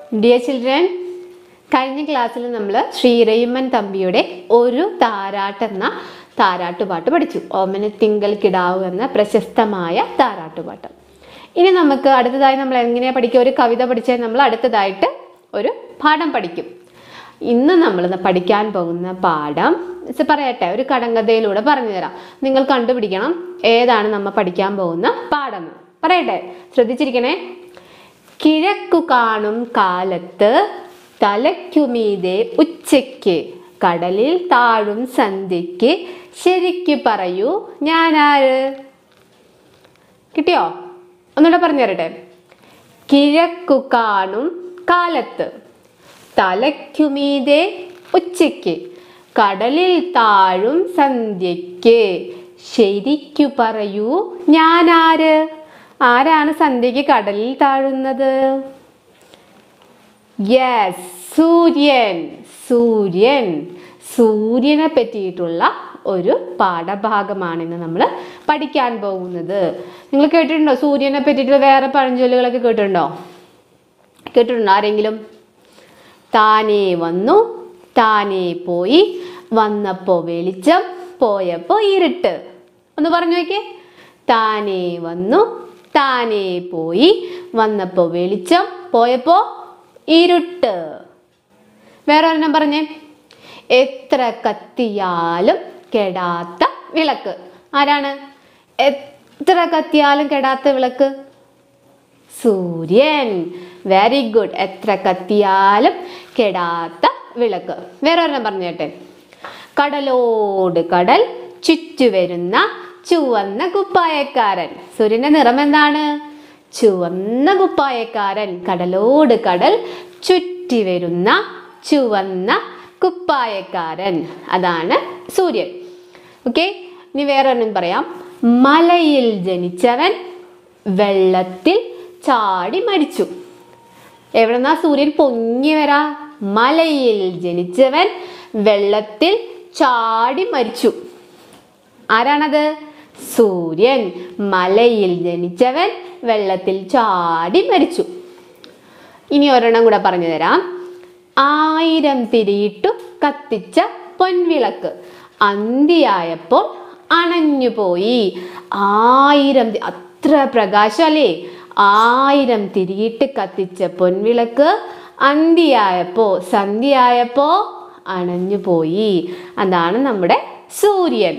dear children കഴിഞ്ഞ ക്ലാസ്സിൽ നമ്മൾ ശ്രീരയ്യമ്മൻ തമ്പിയുടെ ഒരു താരാട്ട് എന്ന താരാട്ടുപാട്ട് പഠിച്ചു ഓമന തിങ്കൾ കിടാവ് എന്ന പ്രശസ്തമായ താരാട്ടുപാട്ട് ഇനി നമുക്ക് അടുത്തതായി നമ്മൾ എങ്ങനെയാ പഠിക്കുക ഒരു കവിത പഠിച്ചാൽ നമ്മൾ അടുത്തതായിട്ട് ഒരു പാഠം പഠിക്കും ഇന്ന് നമ്മൾ പഠിക്കാൻ പോകുന്ന പാഠം മിസ് പറയട്ടെ ഒരു കടങ്കഥയിലൂടെ പറഞ്ഞു തരാം നിങ്ങൾ കണ്ടുപിടിക്കണം ഏതാണ് നമ്മൾ പഠിക്കാൻ പോകുന്ന പാഠം പറയട്ടെ ശ്രദ്ധിച്ചിരിക്കണേ കിഴക്കു കാണും കാലത്ത് തലയ്ക്കുമീതെ ഉച്ചയ്ക്ക് കടലിൽ താഴും സന്ധ്യയ്ക്ക് ശരിക്കു പറയൂ ഞാനാര് കിട്ടിയോ ഒന്നുകൂടെ പറഞ്ഞു തരട്ടെ കിഴക്കു കാണും കാലത്ത് തലയ്ക്കുമീതെ ഉച്ചയ്ക്ക് കടലിൽ താഴും സന്ധ്യയ്ക്ക് ശരിക്കു പറയൂ ഞാനാര് ആരാണ് സന്ധ്യയ്ക്ക് കടലിൽ താഴുന്നത് യെസ് സൂര്യൻ സൂര്യൻ സൂര്യനെ പറ്റിയിട്ടുള്ള ഒരു പാഠഭാഗമാണ് ഇന്ന് നമ്മൾ പഠിക്കാൻ പോകുന്നത് നിങ്ങൾ കേട്ടിട്ടുണ്ടോ സൂര്യനെ പറ്റിയിട്ടുള്ള വേറെ പഴഞ്ചൊല്ലുകളൊക്കെ കേട്ടിട്ടുണ്ടോ കേട്ടിട്ടുണ്ടോ ആരെങ്കിലും താനേ വന്നു താനേ പോയി വന്നപ്പോൾ വെളിച്ചം പോയപ്പോൾ ഇരുട്ട് ഒന്ന് പറഞ്ഞു നോക്കിയേ താനേ വന്നു താനേ പോയി വന്നപ്പോൾ വെളിച്ചം പോയപ്പോൾ ഇരുട്ട് വേറെ ഒരെണ്ണം പറഞ്ഞേ എത്ര കത്തിയാലും കെടാത്ത വിളക്ക് ആരാണ് എത്ര കത്തിയാലും കെടാത്ത വിളക്ക് സൂര്യൻ വെരി ഗുഡ് എത്ര കത്തിയാലും കെടാത്ത വിളക്ക് വേറെ ഒരെണ്ണം പറഞ്ഞേട്ടെ കടലോട് കടൽ ചുറ്റു വരുന്ന ചുവന്ന കുപ്പായക്കാരൻ സൂര്യന്റെ നിറം എന്താണ് ചുവന്ന കുപ്പായക്കാരൻ കടലോട് കടൽ ചുറ്റി വരുന്ന ചുവന്ന കുപ്പായക്കാരൻ അതാണ് സൂര്യൻ ഓക്കെ ഇനി വേറെ ഒന്നും പറയാം മലയിൽ ജനിച്ചവൻ വെള്ളത്തിൽ ചാടി മരിച്ചു എവിടെന്നാ സൂര്യൻ പൊങ്ങി വരാ മലയിൽ ജനിച്ചവൻ വെള്ളത്തിൽ ചാടി മരിച്ചു ആരാണത് സൂര്യൻ മലയിൽ ജനിച്ചവൻ വെള്ളത്തിൽ ചാടി മരിച്ചു ഇനി ഒരെണ്ണം കൂടെ പറഞ്ഞു തരാം ആയിരം തിരിയിട്ടു കത്തിച്ച പൊൻവിളക്ക് അന്തിയായപ്പോൾ അണഞ്ഞുപോയി ആയിരം തി- അത്ര പ്രകാശം അല്ലേ ആയിരം തിരിയിട്ട് കത്തിച്ച പൊൻവിളക്ക് അന്തിയായപ്പോ സന്ധ്യയായപ്പോ അണഞ്ഞുപോയി അതാണ് നമ്മുടെ സൂര്യൻ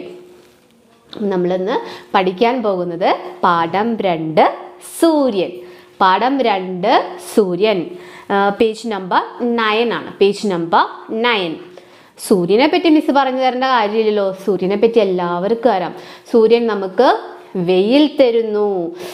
നമ്മളിന്ന് പഠിക്കാൻ പോകുന്നത് പാഠം രണ്ട് സൂര്യൻ പാഠം രണ്ട് സൂര്യൻ പേജ് നമ്പർ നയൻ ആണ് പേജ് നമ്പർ നയൻ സൂര്യനെ പറ്റി മിസ് പറഞ്ഞു തരേണ്ട കാര്യമില്ലല്ലോ സൂര്യനെ പറ്റി എല്ലാവർക്കും അറിയാം സൂര്യൻ നമുക്ക് വെയിൽ തരുന്നു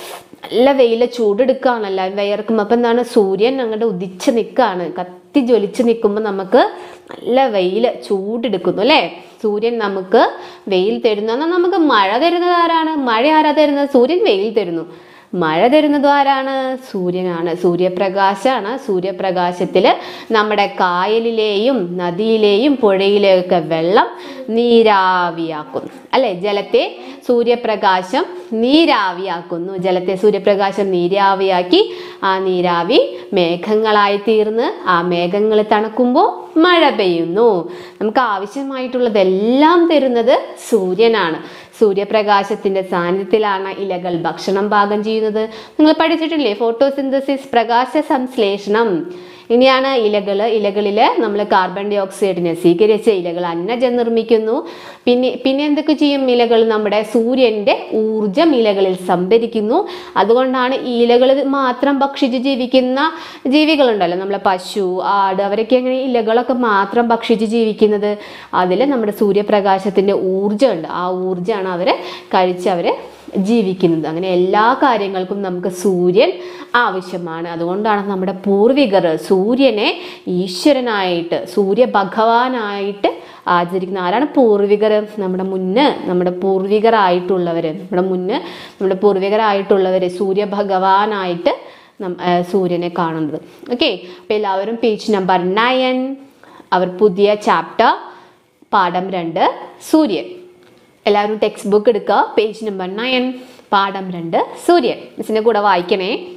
നല്ല വെയിലെ ചൂടെടുക്കുകയാണ് എല്ലാവരും വിയർക്കും അപ്പം എന്താണ് സൂര്യൻ അങ്ങോട്ട് ഉദിച്ച് നിൽക്കുകയാണ് കത്തി ജ്വലിച്ച് നിൽക്കുമ്പോൾ നമുക്ക് നല്ല വെയിൽ ചൂടെടുക്കുന്നു അല്ലേ സൂര്യൻ നമുക്ക് വെയിൽ തരുന്നു എന്നാൽ നമുക്ക് മഴ തരുന്നത് ആരാണ് മഴ ആരാ തരുന്നത് സൂര്യൻ വെയിൽ തരുന്നു മഴ തരുന്നത് ആരാണ് സൂര്യനാണ് സൂര്യപ്രകാശമാണ് സൂര്യപ്രകാശത്തിൽ നമ്മുടെ കായലിലെയും നദിയിലെയും പുഴയിലെയും ഒക്കെ വെള്ളം നീരാവിയാക്കുന്നു അല്ലെ ജലത്തെ സൂര്യപ്രകാശം നീരാവിയാക്കുന്നു ജലത്തെ സൂര്യപ്രകാശം നീരാവിയാക്കി ആ നീരാവി മേഘങ്ങളായി തീർന്ന് ആ മേഘങ്ങൾ തണുക്കുമ്പോൾ മഴ പെയ്യുന്നു നമുക്ക് ആവശ്യമായിട്ടുള്ളതെല്ലാം തരുന്നത് സൂര്യനാണ് സൂര്യപ്രകാശത്തിന്റെ സാന്നിധ്യത്തിലാണ് ഇലകൾ ഭക്ഷണം പാകം ചെയ്യുന്നത് നിങ്ങൾ പഠിച്ചിട്ടില്ലേ ഫോട്ടോസിന്തസിസ് പ്രകാശ സംശ്ലേഷണം ഇനിയാണ് ഇലകൾ ഇലകളിൽ നമ്മൾ കാർബൺ ഡൈ ഓക്സൈഡിനെ സ്വീകരിച്ച് ഇലകൾ അന്നജം നിർമ്മിക്കുന്നു പിന്നെ പിന്നെ എന്തൊക്കെ ചെയ്യും ഇലകൾ നമ്മുടെ സൂര്യൻ്റെ ഊർജം ഇലകളിൽ സംഭരിക്കുന്നു അതുകൊണ്ടാണ് ഈ ഇലകൾ മാത്രം ഭക്ഷിച്ച് ജീവിക്കുന്ന ജീവികളുണ്ടല്ലോ നമ്മളെ പശു ആട് അവരൊക്കെ എങ്ങനെ ഇലകളൊക്കെ മാത്രം ഭക്ഷിച്ച് ജീവിക്കുന്നത് അതിൽ നമ്മുടെ സൂര്യപ്രകാശത്തിൻ്റെ ഊർജ്ജമുണ്ട് ആ ഊർജ്ജമാണ് അവരെ കഴിച്ച് അവരെ ജീവിക്കുന്നത് അങ്ങനെ എല്ലാ കാര്യങ്ങൾക്കും നമുക്ക് സൂര്യൻ ആവശ്യമാണ് അതുകൊണ്ടാണ് നമ്മുടെ പൂർവികർ സൂര്യനെ ഈശ്വരനായിട്ട് സൂര്യ ഭഗവാനായിട്ട് ആചരിക്കുന്ന ആരാണ് പൂർവികർ നമ്മുടെ മുന്ന് നമ്മുടെ പൂർവികരായിട്ടുള്ളവർ നമ്മുടെ മുന്ന് നമ്മുടെ പൂർവികരായിട്ടുള്ളവർ സൂര്യ ഭഗവാനായിട്ട് നം- ആ, സൂര്യനെ കാണുന്നത് ഓക്കെ അപ്പോൾ എല്ലാവരും പേജ് നമ്പർ നയൻ അവർ പുതിയ ചാപ്റ്റർ പാഠം രണ്ട് സൂര്യൻ എല്ലാവരും ടെക്സ്റ്റ് ബുക്ക് എടുക്കുക പേജ് നമ്പർ നയൻ പാഠം രണ്ട് സൂര്യൻ മിസ്സിൻ്റെ കൂടെ വായിക്കണേ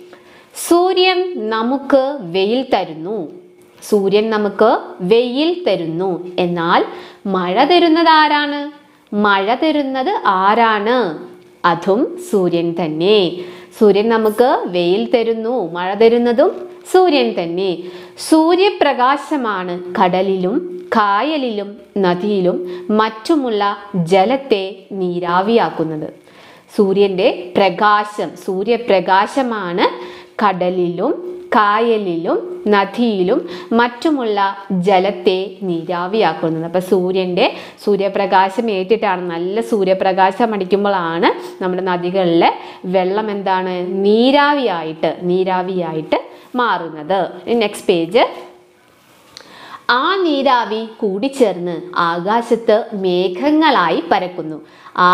സൂര്യൻ നമുക്ക് വെയിൽ തരുന്നു സൂര്യൻ നമുക്ക് വെയിൽ തരുന്നു എന്നാൽ മഴ തരുന്നത് ആരാണ് മഴ തരുന്നത് ആരാണ് അതും സൂര്യൻ തന്നെ സൂര്യൻ നമുക്ക് വെയിൽ തരുന്നു മഴ തരുന്നതും സൂര്യൻ തന്നെ സൂര്യപ്രകാശമാണ് കടലിലും കായലിലും നദിയിലും മറ്റുമുള്ള ജലത്തെ നീരാവിയാക്കുന്നത് സൂര്യൻ്റെ പ്രകാശം സൂര്യപ്രകാശമാണ് കടലിലും കായലിലും നദിയിലും മറ്റുമുള്ള ജലത്തെ നീരാവിയാക്കുന്നത് അപ്പം സൂര്യൻ്റെ സൂര്യപ്രകാശം ഏറ്റിട്ടാണ് നല്ല സൂര്യപ്രകാശം അടിക്കുമ്പോഴാണ് നമ്മുടെ നദികളിലെ വെള്ളം എന്താണ് നീരാവിയായിട്ട് നീരാവിയായിട്ട് മാറുന്നത് നെക്സ്റ്റ് പേജ് ആ നീരാവി കൂടിച്ചേർന്ന് ആകാശത്ത് മേഘങ്ങളായി പരക്കുന്നു ആ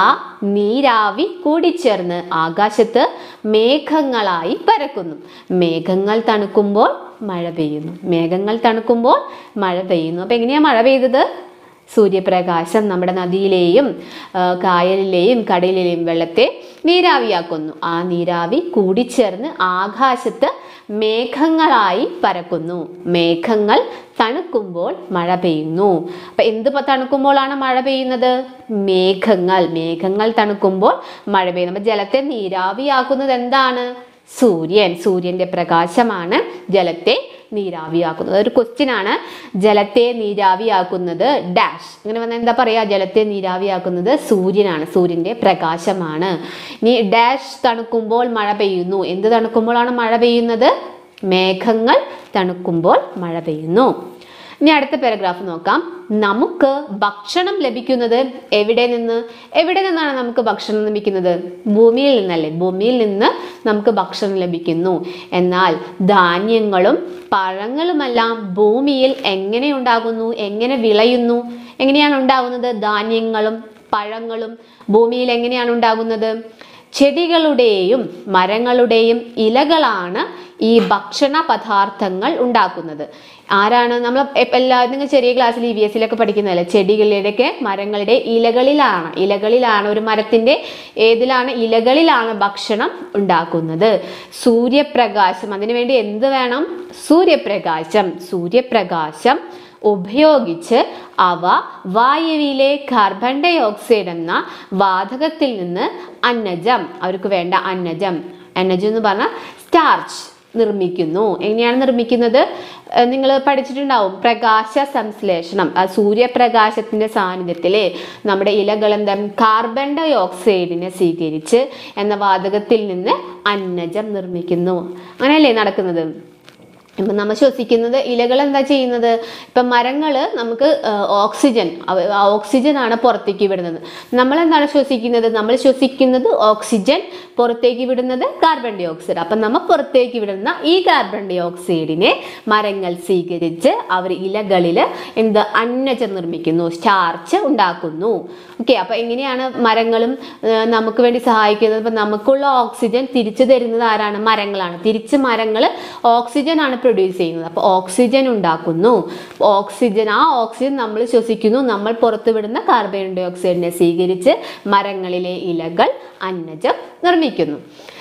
നീരാവി കൂടിച്ചേർന്ന് ആകാശത്ത് മേഘങ്ങളായി പരക്കുന്നു മേഘങ്ങൾ തണുക്കുമ്പോൾ മഴ പെയ്യുന്നു മേഘങ്ങൾ തണുക്കുമ്പോൾ മഴ പെയ്യുന്നു അപ്പം എങ്ങനെയാണ് മഴ പെയ്തത് സൂര്യപ്രകാശം നമ്മുടെ നദിയിലെയും ആ, കായലിലെയും കടലിലെയും വെള്ളത്തെ നീരാവിയാക്കുന്നു ആ നീരാവി കൂടിച്ചേർന്ന് ആകാശത്ത് മേഘങ്ങളായി പരക്കുന്നു മേഘങ്ങൾ തണുക്കുമ്പോൾ മഴ പെയ്യുന്നു അപ്പൊ എന്ത് പ- തണുക്കുമ്പോഴാണ് മഴ പെയ്യുന്നത് മേഘങ്ങൾ മേഘങ്ങൾ തണുക്കുമ്പോൾ മഴ പെയ്യുന്നു അപ്പൊ ജലത്തെ നീരാവിയാക്കുന്നത് എന്താണ് സൂര്യൻ സൂര്യന്റെ പ്രകാശമാണ് ജലത്തെ നീരാവിയാക്കുന്നത് ഒരു ക്വസ്റ്റ്യൻ ആണ് ജലത്തെ നീരാവിയാക്കുന്നത് ഡാഷ് അങ്ങനെ വന്നാൽ എന്താ പറയാ ജലത്തെ നീരാവിയാക്കുന്നത് സൂര്യനാണ് സൂര്യന്റെ പ്രകാശമാണ് ഇനി ഡാഷ് തണുക്കുമ്പോൾ മഴ പെയ്യുന്നു എന്ത് തണുക്കുമ്പോഴാണ് മഴ പെയ്യുന്നത് മേഘങ്ങൾ തണുക്കുമ്പോൾ മഴ പെയ്യുന്നു ഇനി അടുത്ത പാരഗ്രാഫ് നോക്കാം നമുക്ക് ഭക്ഷണം ലഭിക്കുന്നത് എവിടെ നിന്ന് എവിടെ നിന്നാണ് നമുക്ക് ഭക്ഷണം ലഭിക്കുന്നത് ഭൂമിയിൽ നിന്നല്ലേ ഭൂമിയിൽ നിന്ന് നമുക്ക് ഭക്ഷണം ലഭിക്കുന്നു എന്നാൽ ധാന്യങ്ങളും പഴങ്ങളുമെല്ലാം ഭൂമിയിൽ എങ്ങനെ ഉണ്ടാകുന്നു എങ്ങനെ വിളയുന്നു എങ്ങനെയാണ് ഉണ്ടാകുന്നത് ധാന്യങ്ങളും പഴങ്ങളും ഭൂമിയിൽ എങ്ങനെയാണ് ഉണ്ടാകുന്നത് ചെടികളുടെയും മരങ്ങളുടെയും ഇലകളാണ് ഈ ഭക്ഷണ പദാർത്ഥങ്ങൾ ഉണ്ടാക്കുന്നത് ആരാണ് നമ്മൾ എല്ലാ നിങ്ങൾ ചെറിയ ക്ലാസ്സിൽ ഇ വി എസ് സിയിലൊക്കെ പഠിക്കുന്നതല്ലേ ചെടികളുടെയൊക്കെ മരങ്ങളുടെ ഇലകളിലാണ് ഇലകളിലാണ് ഒരു മരത്തിൻ്റെ ഏതിലാണ് ഇലകളിലാണ് ഭക്ഷണം ഉണ്ടാക്കുന്നത് സൂര്യപ്രകാശം അതിനുവേണ്ടി എന്ത് വേണം സൂര്യപ്രകാശം സൂര്യപ്രകാശം ഉപയോഗിച്ച് അവ വായുവിലെ കാർബൺ ഡൈ ഓക്സൈഡ് എന്ന വാതകത്തിൽ നിന്ന് അന്നജം അവർക്ക് വേണ്ട അന്നജം അന്നജം എന്ന് പറഞ്ഞാൽ സ്റ്റാർച്ച് നിർമ്മിക്കുന്നു എങ്ങനെയാണ് നിർമ്മിക്കുന്നത് നിങ്ങൾ പഠിച്ചിട്ടുണ്ടാവും പ്രകാശ സംശ്ലേഷണം ആ സൂര്യപ്രകാശത്തിന്റെ സാന്നിധ്യത്തിൽ നമ്മുടെ ഇലകൾ എന്താ കാർബൺ ഡൈ ഓക്സൈഡിനെ സ്വീകരിച്ച് എന്ന വാതകത്തിൽ നിന്ന് അന്നജം നിർമ്മിക്കുന്നു അങ്ങനെയല്ലേ നടക്കുന്നത് ഇപ്പം നമ്മൾ ശ്വസിക്കുന്നത് ഇലകൾ എന്താ ചെയ്യുന്നത് ഇപ്പം മരങ്ങൾ നമുക്ക് ആ, ഓക്സിജൻ അവ- ആ ഓക്സിജൻ ആണ് പുറത്തേക്ക് വിടുന്നത് നമ്മൾ എന്താണ് ശ്വസിക്കുന്നത് നമ്മൾ ശ്വസിക്കുന്നത് ഓക്സിജൻ പുറത്തേക്ക് വിടുന്നത് കാർബൺ ഡൈ ഓക്സൈഡ് അപ്പം നമ്മൾ പുറത്തേക്ക് വിടുന്ന ഈ കാർബൺ ഡൈ ഓക്സൈഡിനെ മരങ്ങൾ സ്വീകരിച്ച് അവർ ഇലകളിൽ എന്ത് അന്നജം നിർമ്മിക്കുന്നു സ്റ്റാർച്ച് ഉണ്ടാക്കുന്നു ഓക്കെ അപ്പം എങ്ങനെയാണ് മരങ്ങളും ആ, നമുക്ക് വേണ്ടി സഹായിക്കുന്നത് ഇപ്പം നമുക്കുള്ള ഓക്സിജൻ തിരിച്ചു തരുന്നത് ആരാണ് മരങ്ങളാണ് തിരിച്ച് മരങ്ങൾ ഓക്സിജൻ ആണ് പ്രൊഡ്യൂസ് ചെയ്യുന്നത് അപ്പോൾ ഓക്സിജൻ ഉണ്ടാക്കുന്നു ഓക്സിജൻ ആ ഓക്സിജൻ നമ്മൾ ശ്വസിക്കുന്നു നമ്മൾ പുറത്തു വിടുന്ന കാർബൺ ഡൈ ഓക്സൈഡിനെ സ്വീകരിച്ച് മരങ്ങളിലെ ഇലകൾ അന്നജം നിർമ്മിക്കുന്നു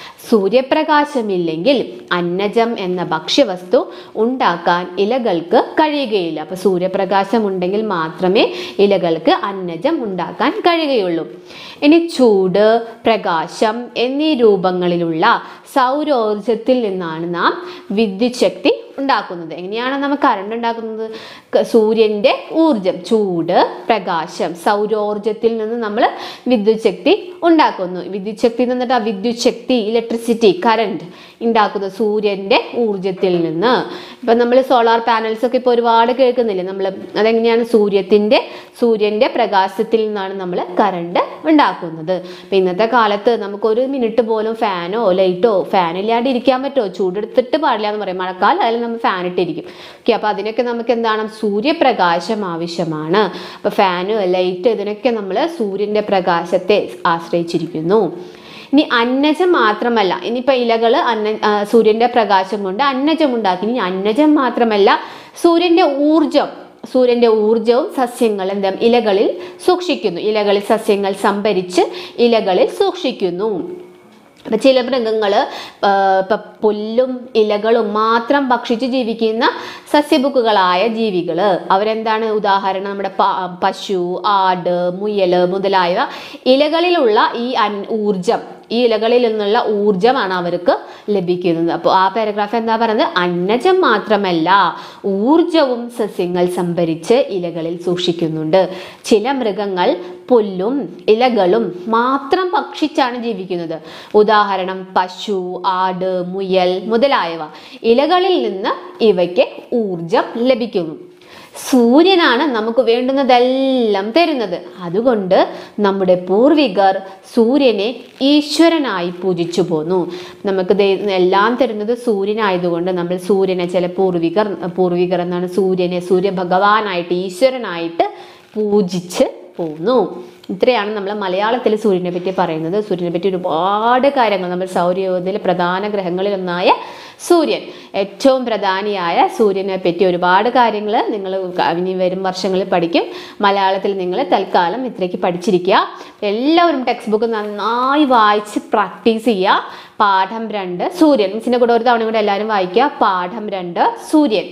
സൂര്യപ്രകാശമില്ലെങ്കിൽ അന്നജം എന്ന ഭക്ഷ്യവസ്തു ഉണ്ടാക്കാൻ ഇലകൾക്ക് കഴിയുകയില്ല അപ്പോൾ സൂര്യപ്രകാശം ഉണ്ടെങ്കിൽ മാത്രമേ ഇലകൾക്ക് അന്നജം ഉണ്ടാക്കാൻ കഴിയുകയുള്ളൂ ഇനി ചൂട് പ്രകാശം എന്നീ രൂപങ്ങളിലുള്ള സൗരോർജത്തിൽ നിന്നാണ് നാം വിദ്യുത് ശക്തി ഉണ്ടാക്കുന്നത് എങ്ങനെയാണ് നമ്മൾ കറണ്ട് ഉണ്ടാക്കുന്നത് ക- സൂര്യൻ്റെ ഊർജം ചൂട് പ്രകാശം സൗരോർജത്തിൽ നിന്ന് നമ്മൾ വിദ്യുത് ശക്തി ഉണ്ടാക്കുന്നു വിദ്യുത് ശക്തി എന്ന് എന്നിട്ട് ആ വിദ്യുത് ശക്തി ഇലക്ട്രിസിറ്റി കറണ്ട് ഉണ്ടാക്കുന്നത് സൂര്യൻ്റെ ഊർജത്തിൽ നിന്ന് ഇപ്പം നമ്മൾ സോളാർ പാനൽസ് ഒക്കെ ഇപ്പോൾ ഒരുപാട് കേൾക്കുന്നില്ലേ നമ്മൾ അതെങ്ങനെയാണ് സൂര്യത്തിൻ്റെ സൂര്യൻ്റെ പ്രകാശത്തിൽ നിന്നാണ് നമ്മൾ കറണ്ട് ഉണ്ടാക്കുന്നത് അപ്പം ഇന്നത്തെ കാലത്ത് നമുക്ക് ഒരു മിനിറ്റ് പോലും ഫാനോ ലൈറ്റോ ഫാൻ ഇല്ലാണ്ട് ഇരിക്കാൻ പറ്റുമോ ചൂടെടുത്തിട്ട് പാടില്ല എന്ന് പറയും മഴക്കാലം ആയാലും നമ്മൾ ഫാൻ ഇട്ടിരിക്കും ഓക്കെ അപ്പോൾ അതിനൊക്കെ നമുക്ക് എന്താണ് സൂര്യപ്രകാശം ആവശ്യമാണ് അപ്പോൾ ഫാന് ലൈറ്റ് ഇതിനൊക്കെ നമ്മൾ സൂര്യൻ്റെ പ്രകാശത്തെ ആശ്രയിച്ചിരിക്കുന്നു ഇനി അന്നജം മാത്രമല്ല ഇനിയിപ്പോൾ ഇലകൾ അന്ന ആ, സൂര്യൻ്റെ പ്രകാശം കൊണ്ട് അന്നജം ഉണ്ടാക്കി ഇനി അന്നജം മാത്രമല്ല സൂര്യൻ്റെ ഊർജം സൂര്യൻ്റെ ഊർജവും സസ്യങ്ങൾ എന്താ ഇലകളിൽ സൂക്ഷിക്കുന്നു ഇലകളിൽ സസ്യങ്ങൾ സംഭരിച്ച് ഇലകളിൽ സൂക്ഷിക്കുന്നു അപ്പം ചില മൃഗങ്ങൾ ഇപ്പം പുല്ലും ഇലകളും മാത്രം ഭക്ഷിച്ച് ജീവിക്കുന്ന സസ്യബുക്കുകളായ ജീവികൾ അവരെന്താണ് ഉദാഹരണം നമ്മുടെ പ- പശു ആട് മുയൽ മുതലായവ ഇലകളിലുള്ള ഈ അൻ ഊർജം ഈ ഇലകളിൽ നിന്നുള്ള ഊർജമാണ് അവർക്ക് ലഭിക്കുന്നത് അപ്പോൾ ആ പാരഗ്രാഫ് എന്താ പറയുന്നത് അന്നജം മാത്രമല്ല ഊർജവും സസ്യങ്ങൾ സംഭരിച്ച് ഇലകളിൽ സൂക്ഷിക്കുന്നുണ്ട് ചില മൃഗങ്ങൾ പുല്ലും ഇലകളും മാത്രം ഭക്ഷിച്ചാണ് ജീവിക്കുന്നത് ഉദാഹരണം പശു ആട് മുയൽ മുതലായവ ഇലകളിൽ നിന്ന് ഇവയ്ക്ക് ഊർജം ലഭിക്കുന്നു സൂര്യനാണ് നമുക്ക് വേണ്ടുന്നതെല്ലാം തരുന്നത് അതുകൊണ്ട് നമ്മുടെ പൂർവികർ സൂര്യനെ ഈശ്വരനായി പൂജിച്ചു പോന്നു നമുക്ക് ദേ- എല്ലാം തരുന്നത് സൂര്യനായതുകൊണ്ട് നമ്മൾ സൂര്യനെ ചില പൂർവികർ പൂർവികർ എന്നാണ് സൂര്യനെ സൂര്യഭഗവാനായിട്ട് ഈശ്വരനായിട്ട് പൂജിച്ച് പോന്നു ഇത്രയാണ് നമ്മൾ മലയാളത്തിൽ സൂര്യനെ പറ്റി പറയുന്നത് സൂര്യനെ പറ്റി ഒരുപാട് കാര്യങ്ങൾ നമ്മൾ സൗരയൂഥത്തിലെ പ്രധാന ഗ്രഹങ്ങളിൽ ഒന്നായ സൂര്യൻ ഏറ്റവും പ്രധാനിയായ സൂര്യനെ പറ്റി ഒരുപാട് കാര്യങ്ങൾ നിങ്ങൾ ഇനി വരും വർഷങ്ങളിൽ പഠിക്കും മലയാളത്തിൽ നിങ്ങൾ തൽക്കാലം ഇത്രയ്ക്ക് പഠിച്ചിരിക്കുക എല്ലാവരും ടെക്സ്റ്റ് ബുക്ക് നന്നായി വായിച്ച് പ്രാക്ടീസ് ചെയ്യുക പാഠം രണ്ട് സൂര്യൻ മിസ്സിൻ്റെ കൂടെ ഒരു തവണ കൂടെ എല്ലാവരും വായിക്കുക പാഠം രണ്ട് സൂര്യൻ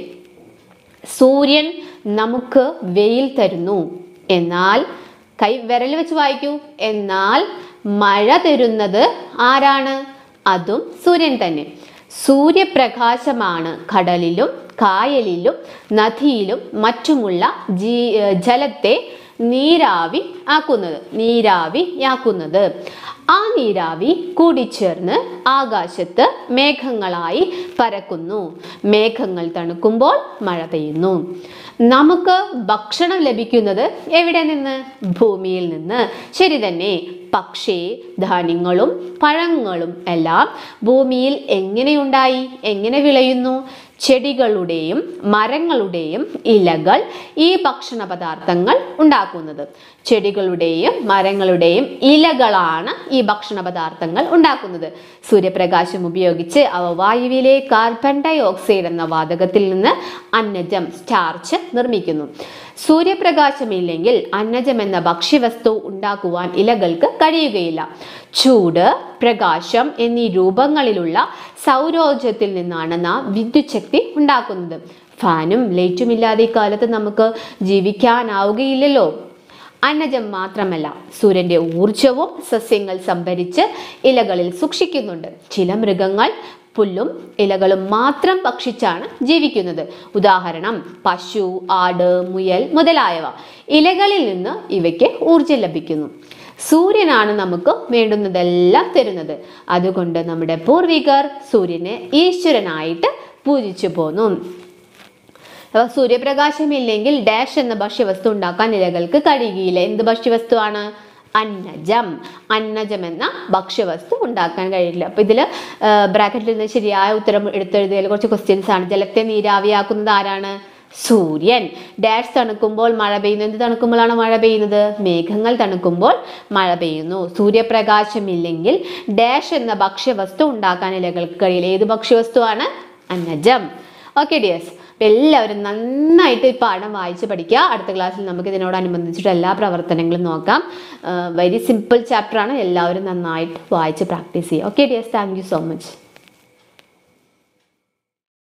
സൂര്യൻ നമുക്ക് വെയിൽ തരുന്നു എന്നാൽ കൈ വിരൽ വെച്ച് വായിക്കൂ എന്നാൽ മഴ തരുന്നത് ആരാണ് അതും സൂര്യൻ തന്നെ സൂര്യപ്രകാശമാണ് കടലിലും കായലിലും നദിയിലും മറ്റുമുള്ള ജീ ജലത്തെ നീരാവി ആക്കുന്നത് നീരാവിയാക്കുന്നത് ആ നീരാവി കൂടിച്ചേർന്ന് ആകാശത്ത് മേഘങ്ങളായി പരക്കുന്നു മേഘങ്ങൾ തണുക്കുമ്പോൾ മഴ പെയ്യുന്നു നമുക്ക് ഭക്ഷണം ലഭിക്കുന്നത് എവിടെ നിന്ന് ഭൂമിയിൽ നിന്ന് ശരി തന്നെ പക്ഷേ ധാന്യങ്ങളും പഴങ്ങളും എല്ലാം ഭൂമിയിൽ എങ്ങനെയുണ്ടായി എങ്ങനെ വിളയുന്നു ചെടികളുടെയും മരങ്ങളുടെയും ഇലകൾ ഈ ഭക്ഷണ പദാർത്ഥങ്ങൾ ഉണ്ടാക്കുന്നത് ചെടികളുടെയും മരങ്ങളുടെയും ഇലകളാണ് ഈ ഭക്ഷണ പദാർത്ഥങ്ങൾ ഉണ്ടാക്കുന്നത് സൂര്യപ്രകാശം ഉപയോഗിച്ച് അവ വായുവിലെ കാർബൺ ഡൈ ഓക്സൈഡ് എന്ന വാതകത്തിൽ നിന്ന് അന്നജം സ്റ്റാർച്ച് നിർമ്മിക്കുന്നു സൂര്യപ്രകാശമില്ലെങ്കിൽ അന്നജം എന്ന ഭക്ഷ്യവസ്തു ഉണ്ടാക്കുവാൻ ഇലകൾക്ക് കഴിയുകയില്ല ചൂട് പ്രകാശം എന്നീ രൂപങ്ങളിലുള്ള സൗരോർജത്തിൽ നിന്നാണ് നാം വിദ്യുത് ശക്തി ഉണ്ടാക്കുന്നത് ഫാനും ലൈറ്റും ഇല്ലാതെ ഇക്കാലത്ത് നമുക്ക് ജീവിക്കാനാവുകയില്ലല്ലോ അന്നജം മാത്രമല്ല സൂര്യന്റെ ഊർജവും സസ്യങ്ങൾ സംഭരിച്ച് ഇലകളിൽ സൂക്ഷിക്കുന്നുണ്ട് ചില മൃഗങ്ങൾ പുല്ലും ഇലകളും മാത്രം ഭക്ഷിച്ചാണ് ജീവിക്കുന്നത് ഉദാഹരണം പശു ആട് മുയൽ മുതലായവ ഇലകളിൽ നിന്ന് ഇവയ്ക്ക് ഊർജം ലഭിക്കുന്നു സൂര്യനാണ് നമുക്ക് വേണ്ടുന്നതെല്ലാം തരുന്നത് അതുകൊണ്ട് നമ്മുടെ പൂർവികർ സൂര്യനെ ഈശ്വരനായിട്ട് പൂജിച്ചു പോന്നു അപ്പോൾ സൂര്യപ്രകാശമില്ലെങ്കിൽ ഡാഷ് എന്ന ഭക്ഷ്യവസ്തു ഉണ്ടാക്കാൻ ഇലകൾക്ക് കഴിയുകയില്ല എന്ത് ഭക്ഷ്യവസ്തുവാണ് അന്നജം അന്നജം എന്ന ഭക്ഷ്യവസ്തു ഉണ്ടാക്കാൻ കഴിയില്ല അപ്പോൾ ഇതിൽ ബ്രാക്കറ്റിൽ നിന്ന് ശരിയായ ഉത്തരം എടുത്തെഴുതിയതിൽ കുറച്ച് ക്വസ്റ്റ്യൻസ് ആണ് ജലത്തെ നീരാവിയാക്കുന്നത് ആരാണ് സൂര്യൻ ഡാഷ് തണുക്കുമ്പോൾ മഴ പെയ്യുന്നു എന്ത് തണുക്കുമ്പോഴാണ് മഴ പെയ്യുന്നത് മേഘങ്ങൾ തണുക്കുമ്പോൾ മഴ പെയ്യുന്നു സൂര്യപ്രകാശമില്ലെങ്കിൽ ഡാഷ് എന്ന ഭക്ഷ്യവസ്തു ഉണ്ടാക്കാൻ ഇലകൾക്ക് കഴിയില്ല ഏത് ഭക്ഷ്യവസ്തുവാണ് അന്നജം ഓക്കെ ഡിയേഴ്സ് അപ്പം എല്ലാവരും നന്നായിട്ട് ഈ പാഠം വായിച്ച് പഠിക്കുക അടുത്ത ക്ലാസ്സിൽ നമുക്ക് ഇതിനോടനുബന്ധിച്ചിട്ട് എല്ലാ പ്രവർത്തനങ്ങളും നോക്കാം വെരി സിമ്പിൾ ചാപ്റ്ററാണ് എല്ലാവരും നന്നായിട്ട് വായിച്ച് പ്രാക്ടീസ് ചെയ്യുക okay dears thank you so much